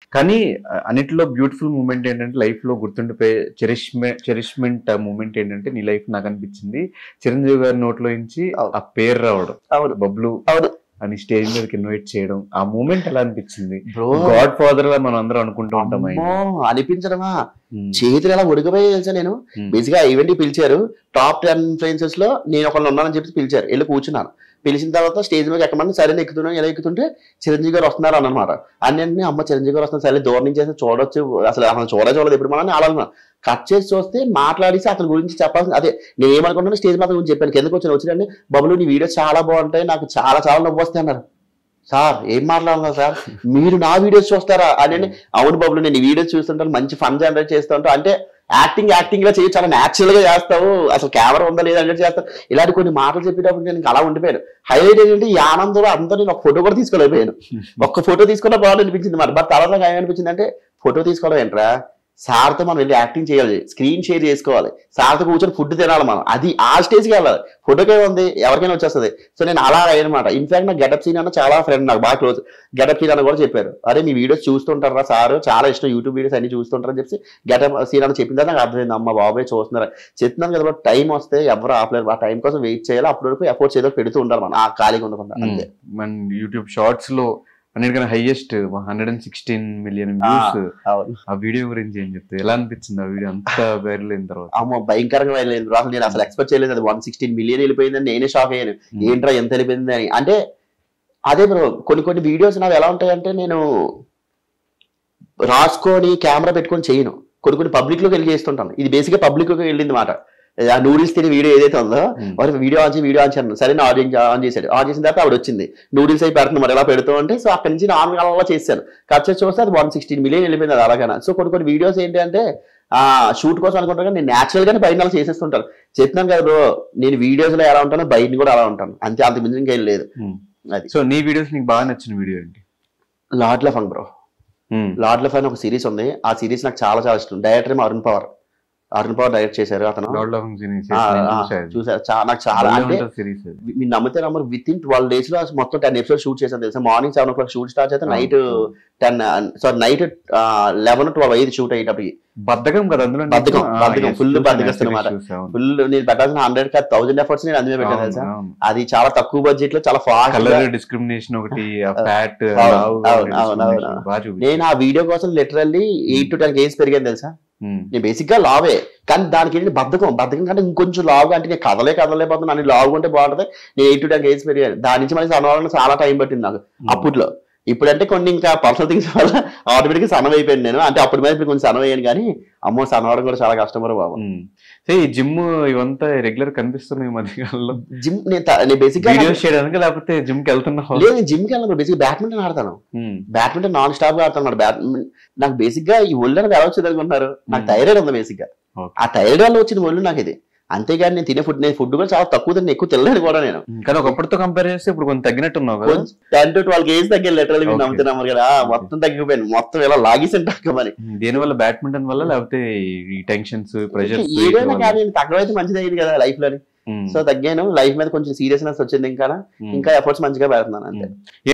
కానీ ఆ, అన్నిటిలో బ్యూటిఫుల్ మూమెంట్ ఏంటంటే లైఫ్ లో గుర్తుండిపోయే చెరిష్మెంట్ చెరిష్మెంట్ మూమెంట్ ఏంటంటే నీ లైఫ్ నాకు అనిపించింది చిరంజీవి గారి నోట్లో నుంచి అవును. ఆ పేరు రావడం అవును బబ్లు అవును అని స్టేజ్ మీదకి ఇన్వైట్ చేయడం ఆ మూమెంట్ ఎలా అనిపించింది బ్రో గాడ్ ఫాదర్ లా మనం అందరం అనుకుంటూ ఉంటాం ఆయన. అమ్మో, అనిపించడమా ఉమ్, చేతులు ఎలా ఉడికిపోయి తెలుసా నేను ఉమ్, బేసిక్ గా ఈవెంట్ పిలిచారు టాప్ టెన్ ఇన్ఫ్లుయెన్సెస్ లో నేను ఒకళ్ళు ఉన్నానని చెప్పి పిలిచారు వెళ్ళి కూర్చున్నాను పిలిచిన తర్వాత స్టేజ్ మీద ఎక్కమని సరే ఎక్కుతున్నాను ఎలా ఎక్కుతుంటే చిరంజీవి గారు వస్తున్నారు అన్నమాట అన్ని అమ్మ చిరంజీవి గారు వస్తున్నారు సరే దూరం నుంచి అయితే చూడొచ్చు అసలు అసలు చూడ చూడలేదు ఇప్పుడు మనం అలా అనుకున్నాను. కట్ చేసి చూస్తే మాట్లాడేసి అతని గురించి చెప్పాల్సింది అదే నేను ఏమనుకుంటున్నా స్టేజ్ మీద గురించి చెప్పాను కిందకు వచ్చి వచ్చినండి బబులు నీ వీడియోస్ చాలా బాగుంటాయి నాకు చాలా చాలా నవ్వు వస్తాయి అన్నారు సార్ ఏం మాట్లాడుతున్నారు సార్ మీరు నా వీడియోస్ చూస్తారా అని అవును బాబులు నేను ఈ వీడియోస్ చూస్తుంటాను మంచి ఫన్ జనరేట్ చేస్తుంటాను అంటే యాక్టింగ్ యాక్టింగ్ గా చేయి చాలా న్యాచురల్ గా చేస్తావు అసలు కెమెరా ఉందా లేదా అంటే చేస్తావు ఇలాంటి కొన్ని మాటలు చెప్పేటప్పుడు నేను ఇంకా అలా ఉండిపోయాను హైలైట్ ఏంటంటే ఈ ఆనందంలో అందరూ నేను ఒక ఫోటో కూడా తీసుకోలేకపోయాను ఒక్క ఫోటో తీసుకున్న బాగుంది అనిపించింది మరి బట్ తర్వాత నాకు ఏమనిపించింది అంటే ఫోటో తీసుకోవడం ఏంట్రా సార్తో మనం వెళ్ళి యాక్టింగ్ చేయాలి స్క్రీన్ షేర్ చేసుకోవాలి సార్తో కూర్చొని ఫుడ్ తినాలి మనం అది ఆ స్టేజ్కి వెళ్ళాలి ఫోటోకే ఉంది ఎవరికైనా వచ్చేస్తుంది సో నేను అలా అనమాట ఇన్ఫాక్ట్ నాకు గెటప్ సీన్ అన్న చాలా ఫ్రెండ్ నాకు బాగా క్లోజ్ గెటప్ సీన్ అన్న కూడా చెప్పారు అరే మీ వీడియోస్ చూస్తుంటారా సార్ చాలా ఇష్టం యూట్యూబ్ వీడియోస్ అన్ని చూస్తుంటారని చెప్పి గెటప్ సీన్ అన్న చెప్పిన తర్వాత నాకు అర్థమైంది అమ్మ బాబాయ్ చూస్తున్నారు చెప్తున్నాను కదా టైం వస్తే ఎవరు ఆపలేరు ఆ టైం కోసం వెయిట్ చేయాలి అప్పటి వరకు ఎఫోర్ట్స్ ఏదో పెడుతూ ఉండాలి మనం ఆ ఖాళీగా ఉండకుండా అంతే మన యూట్యూబ్ షార్ట్స్ లో అన్నిటికన్నా highest hundred and sixteen million views అవును ఆ వీడియో గురించి ఏం చెప్తే ఎలా అనిపించింది ఆ వీడియో అంత వైరల్ అయిన తర్వాత అమ్మో భయంకరంగా వెళ్ళలేదు అసలు నేను అసలు ఎక్స్పెక్ట్ చేయలేదు అది వన్ సిక్స్టీన్ మిలియన్ వెళ్ళిపోయిందని నేనే షాక్ అయ్యాను ఏంట్రా ఎంత వెళ్ళిపోయింది అని అంటే అదే బ్రో కొన్ని కొన్ని వీడియోస్ నాకు ఎలా ఉంటాయంటే నేను రాసుకొని కెమెరా పెట్టుకొని చేయను కొన్ని కొన్ని పబ్లిక్ లోకి వెళ్ళి చేస్తుంటాను ఇది బేసిక్ గా పబ్లిక్ లోకి వెళ్ళింది మాట ఆ నూడిల్స్ తినే వీడియో ఏదైతే ఉందో Hmm. వారు వీడియో ఆన్ చేసి వీడియో ఆన్ చేయను సరే ఆన్ ఆన్ చేశాడు ఆన్ చేసిన తర్వాత ఆవిడ వచ్చింది నూడిల్స్ అయి పెడుతుంది మరి ఎలా పెడుతూ అంటే సో అక్కడి నుంచి నార్మల్ అలా చేశాను కట్ చేసి చూస్తే అది వన్ సిక్స్టీన్ మిలియన్ వెళ్ళిపోయింది అది అలాగైనా సో కొన్ని కొన్ని వీడియోస్ ఏంటి అంటే ఆ షూట్ కోసం అనుకుంటాను కానీ నేను న్యాచురల్ గానే బయట అలా చేసేస్తుంటాను చెప్తున్నాను కదా బ్రో నేను వీడియోస్ లో ఎలా ఉంటానో బయట కూడా అలా ఉంటాను అంతే అంత మించి ఇంకేం లేదు అది. సో నీ వీడియోస్ నీకు బాగా నచ్చిన వీడియో ఏంటి లార్డ్ లఫంగ్ బ్రో లార్డ్ లఫ్ అని ఒక సిరీస్ ఉంది ఆ సిరీస్ నాకు చాలా చాలా ఇష్టం డైరెక్టర్ ఏమో అరుణ్ పవర్ అరుణ్ పవర్ డైరెక్ట్ చేశారు అతను లార్డ్ ఆఫ్ సిరీస్ ఆ, ఆ, చూసారు చా- నాకు చాలా అంటే సిరీస్ మీరు నమ్మితే నమ్మరు విత్ ఇన్ ట్వెల్వ్ డేస్ లో మొత్తం టెన్ ఎపిసోడ్ షూట్ చేశాను తెలుసా morning seven o'clock shoot start చేస్తే night ten sorry night eleven twelve అయ్యేది షూట్ అయ్యేటప్పటికి బద్ధకం కదా అందులో నీకు? బద్ధకం, ఆ, బద్ధకం, yes, full చూసాను, బద్ధకస్తున్న series మాట. చూసాను. ఫుల్ నేను పెట్టాల్సిన హండ్రెడ్ కాదు థౌసండ్ ఎఫర్ట్స్ నేను అందులో పెట్టాను అవును, తెలుసా అవును. అది చాలా తక్కువ బడ్జెట్ లో చాలా ఫాస్ట్ కలర్ డిస్క్రిమినేషన్ ఒకటి ఫ్యాట్ అవును, అవును, అవును, అవును. బాగా చూపించారు. నేను ఆ వీడియో కోసం literally eight to ten kgs పెరిగాను తెలుసా ఉమ్, నేను బేసిక్ గా లావే కానీ దానికి ఏంటి బద్ధకం బద్ధకం కంటే ఇంకొంచెం లావుగా అంటే నేను కదలే కదలేకపోతున్నా నన్ను లావుగా ఉంటే బాగుంటుంది నేను ఎయిట్ టు టెన్ కేజీస్ పెరిగాను దాని నుంచి మళ్ళీ సన్నవాళ్ళని చాలా టైం పట్టింది నాకు అప్పట్లో ఇప్పుడంటే కొన్ని ఇంకా పర్సనల్ థింగ్స్ వల్ల ఆటోమేటిక్ గా సన్నం అయిపోయాను నేను అంటే అప్పటి మీద ఇప్పుడు కొంచెం సన్నం అయ్యాను కానీ అమ్మో సన్నవడం కూడా చాలా కష్టమరు బాబు ఉమ్. సో ఈ జిమ్ ఇవంతా రెగ్యులర్ కనిపిస్తున్నాయి ఈ మధ్యకాలంలో జిమ్ నేను త- నేను బేసిక్ గా వీడియోస్ చేయడానికి లేకపోతే జిమ్ కి వెళ్తున్నావు లేదు జిమ్ కి వెళ్ళను బేసిక్ బ్యాడ్మింటన్ ఆడతాను ఉమ్, బ్యాడ్మింటన్ నాన్ స్టాప్ గా ఆడతాను బ్యాడ్మింటన్ నాకు బేసిక్ గా ఈ ఒళ్ళు అనేది ఎలా వచ్చింది అనుకుంటున్నారు నాకు Hmm. థైరాయిడ్ ఉంది బేసిక్ గా Okay. ఆ థైరాయిడ్ వల్ల వచ్చింది ఒళ్ళు నాకు ఇది అంతేగాని నేను తినే ఫుడ్ నేను ఫుడ్ కూడా చాలా తక్కువ తిని ఎక్కువ తినలేను కూడా నేను ఉమ్, కానీ ఒకప్పటితో కంపేర్ చేస్తే ఇప్పుడు కొంచెం తగ్గినట్టున్నావు కదా టెన్ టు ట్వెల్వ్ కేజీస్ తగ్గి లిటరల్ మీరు Okay. నమ్ముతున్నాము కదా ఆ, మొత్తం తగ్గిపోయాను మొత్తం ఇలా లాగేసి మరి ఉమ్, దేని వల్ల బ్యాడ్మింటన్ వల్ల లేకపోతే ఈ టెన్షన్స్ ప్రెషర్స్ ఏదైనా కానీ తగ్గవైతే మంచిది అయింది కదా లైఫ్ లోని సో తగ్గాను లైఫ్ మీద కొంచెం సీరియస్నెస్ వచ్చింది ఇంకా ఇంకా ఎఫర్ట్స్ మంచిగా పెడుతున్నాను అంతే